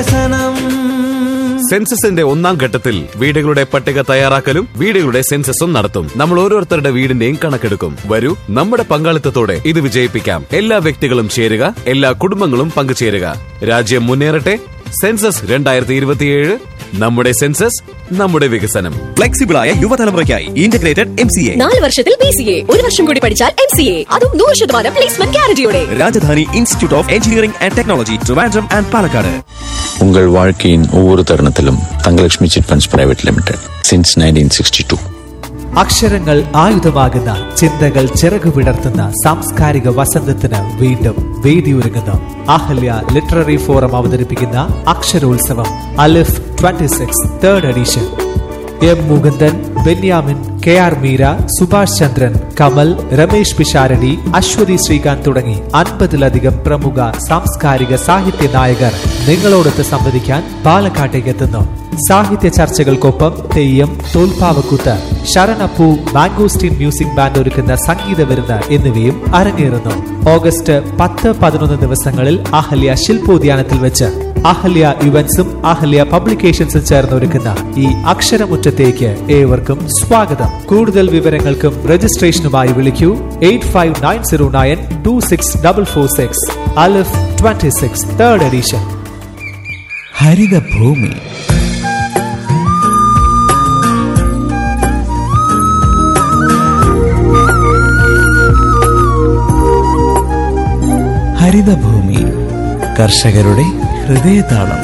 സെൻസസിന്റെ ഒന്നാം ഘട്ടത്തിൽ വീടുകളുടെ പട്ടിക തയ്യാറാക്കലും വീടുകളുടെ സെൻസസും നടത്തും നമ്മൾ ഓരോരുത്തരുടെ വീടിന്റെയും കണക്കെടുക്കും വരൂ നമ്മുടെ പങ്കാളിത്തത്തോടെ ഇത് വിജയിപ്പിക്കാം എല്ലാ വ്യക്തികളും ചേരുക എല്ലാ കുടുംബങ്ങളും പങ്കുചേരുക രാജ്യം മുന്നേറട്ടെ സെൻസസ് രണ്ടായിരത്തി ഇരുപത്തിയേഴ് നമ്മുടെ സെൻസസ് നമ്മുടെ വികസനം ഫ്ലെക്സിബിളായ യുവതലമുറയ്ക്കായി ഇന്റഗ്രേറ്റഡ് എം സി എ നാല് വർഷത്തിൽ ബി സി എ ഒരു വർഷം കൂടി പഠിച്ചാൽ എം സി എ അതും നൂറ് ശതമാനം പ്ലേസ്മെന്റ് ഗ്യാരണ്ടിയോടെ Rajadhani institute of engineering and technology Trivandrum and Palakkad உங்கள் வாழ்க்கையின் ஒவ்வொரு தருணத்திலும் Thangalakshmi chit funds private limited since nineteen sixty two അക്ഷരങ്ങൾ ആയുധമാകുന്ന ചിന്തകൾ ചിറകുവിടർത്തുന്ന സാംസ്കാരിക വസന്തത്തിന് വീണ്ടും വേദിയൊരുങ്ങുന്നു അഹല്യ ലിറ്റററി ഫോറം അവതരിപ്പിക്കുന്ന അക്ഷരോത്സവം അലിഫ് 26 six third edition M Mukundan Benyamin K R Meera Subhash Chandran Kamal Ramesh Pisharody Aswathy Sreekanth തുടങ്ങി അൻപതിലധികം പ്രമുഖ സാംസ്കാരിക സാഹിത്യ നായകർ നിങ്ങളോടൊത്ത് സംവദിക്കാൻ പാലക്കാട്ടേക്ക് എത്തുന്നു സാഹിത്യ ചർച്ചകൾക്കൊപ്പം തെയ്യം തോൽപ്പാവക്കൂത്ത് ശരണപ്പൂ മാംഗോസ്റ്റീൻ മ്യൂസിക് ബാൻഡ് ഒരുക്കുന്ന സംഗീത വിരുന്ന് എന്നിവയും അരങ്ങേറുന്നു ഓഗസ്റ്റ് പത്ത് പതിനൊന്ന് ദിവസങ്ങളിൽ അഹല്യ ശില്പോദ്യാനത്തിൽ വെച്ച് അഹല്യ ഇവന്റ്സും അഹല്യ പബ്ലിക്കേഷൻസും ചേർന്ന് ഒരുക്കുന്ന ഈ അക്ഷരമുറ്റത്തേക്ക് ഏവർക്കും സ്വാഗതം കൂടുതൽ വിവരങ്ങൾക്കും രജിസ്ട്രേഷനുമായി വിളിക്കൂ eight five nine zero nine two six double four six അലിഫ് twenty six third edition Harithabhoomi Harithabhoomi കർഷകരുടെ ഹൃദയതാളം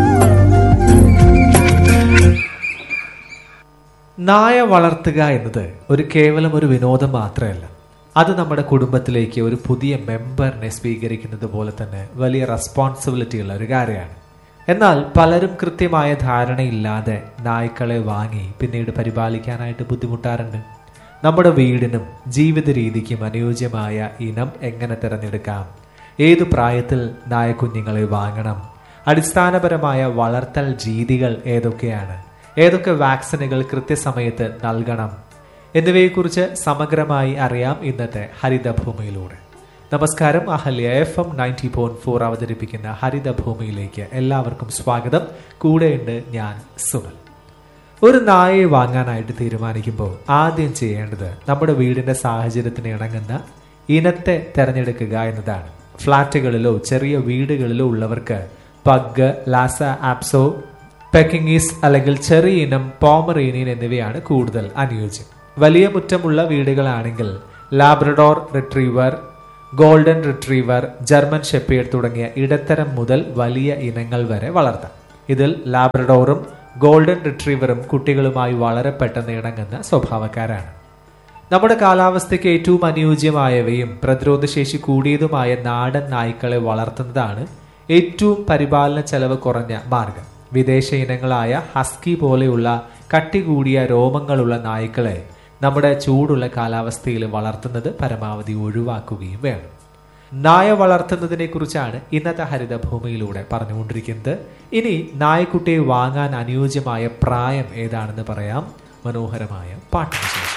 നായ വളർത്തുക എന്നത് ഒരു കേവലം ഒരു വിനോദം മാത്രമല്ല അത് നമ്മുടെ കുടുംബത്തിലേക്ക് ഒരു പുതിയ മെമ്പറിനെ സ്വീകരിക്കുന്നത് പോലെ തന്നെ വലിയ റെസ്പോൺസിബിലിറ്റി ഉള്ള ഒരു കാര്യമാണ് എന്നാൽ പലരും കൃത്യമായ ധാരണയില്ലാതെ നായ്ക്കളെ വാങ്ങി പിന്നീട് പരിപാലിക്കാനായിട്ട് ബുദ്ധിമുട്ടാറുണ്ട് നമ്മുടെ വീടിനും ജീവിത രീതിക്കും അനുയോജ്യമായ ഇനം എങ്ങനെ തിരഞ്ഞെടുക്കാം ഏതു പ്രായത്തിൽ നായക്കുഞ്ഞുങ്ങളെ വാങ്ങണം അടിസ്ഥാനപരമായ വളർത്തൽ രീതികൾ ഏതൊക്കെയാണ് ഏതൊക്കെ വാക്സിനുകൾ കൃത്യസമയത്ത് നൽകണം എന്നിവയെക്കുറിച്ച് സമഗ്രമായി അറിയാം ഇന്നത്തെ ഹരിതഭൂമിയിലൂടെ നമസ്കാരം Ahalya F M ninety point four അവതരിപ്പിക്കുന്ന ഹരിതഭൂമിയിലേക്ക് എല്ലാവർക്കും സ്വാഗതം കൂടെയുണ്ട് ഞാൻ സുമൽ ഒരു നായയെ വാങ്ങാനായിട്ട് തീരുമാനിക്കുമ്പോൾ ആദ്യം ചെയ്യേണ്ടത് നമ്മുടെ വീടിന്റെ സാഹചര്യത്തിന് ഇണങ്ങുന്ന ഇനത്തെ തിരഞ്ഞെടുക്കുക എന്നതാണ് ഫ്ളാറ്റുകളിലോ ചെറിയ വീടുകളിലോ ഉള്ളവർക്ക് പഗ് ലാസ ആപ്സോ പെക്കിങ്ങീസ് അല്ലെങ്കിൽ ചെറിയ ഇനം പോമറീനിയൻ എന്നിവയാണ് കൂടുതൽ അനുയോജ്യം വലിയ മുറ്റമുള്ള വീടുകളാണെങ്കിൽ Labrador retriever golden retriever German shepherd തുടങ്ങിയ ഇടത്തരം മുതൽ വലിയ ഇനങ്ങൾ വരെ വളർത്താം ഇതിൽ ലാബ്രഡോറും ഗോൾഡൻ റിട്രീവറും കുട്ടികളുമായി വളരെ പെട്ടെന്ന് ഇണങ്ങുന്ന സ്വഭാവക്കാരാണ് നമ്മുടെ കാലാവസ്ഥയ്ക്ക് ഏറ്റവും അനുയോജ്യമായവയും പ്രതിരോധശേഷി കൂടിയതുമായ നാടൻ നായ്ക്കളെ വളർത്തുന്നതാണ് ഏറ്റവും പരിപാലന ചെലവ് കുറഞ്ഞ മാർഗം വിദേശ ഇനങ്ങളായ ഹസ്കി പോലെയുള്ള കട്ടി കൂടിയ രോമങ്ങളുള്ള നായ്ക്കളെ നമ്മുടെ ചൂടുള്ള കാലാവസ്ഥയിൽ വളർത്തുന്നത് പരമാവധി ഒഴിവാക്കുകയും വേണം നായ വളർത്തുന്നതിനെ കുറിച്ചാണ് ഇന്നത്തെ ഹരിതഭൂമിയിലൂടെ പറഞ്ഞുകൊണ്ടിരിക്കുന്നത് ഇനി നായക്കുട്ടിയെ വാങ്ങാൻ അനുയോജ്യമായ പ്രായം ഏതാണെന്ന് പറയാം മനോഹരമായ പാട്ടിന് ശേഷം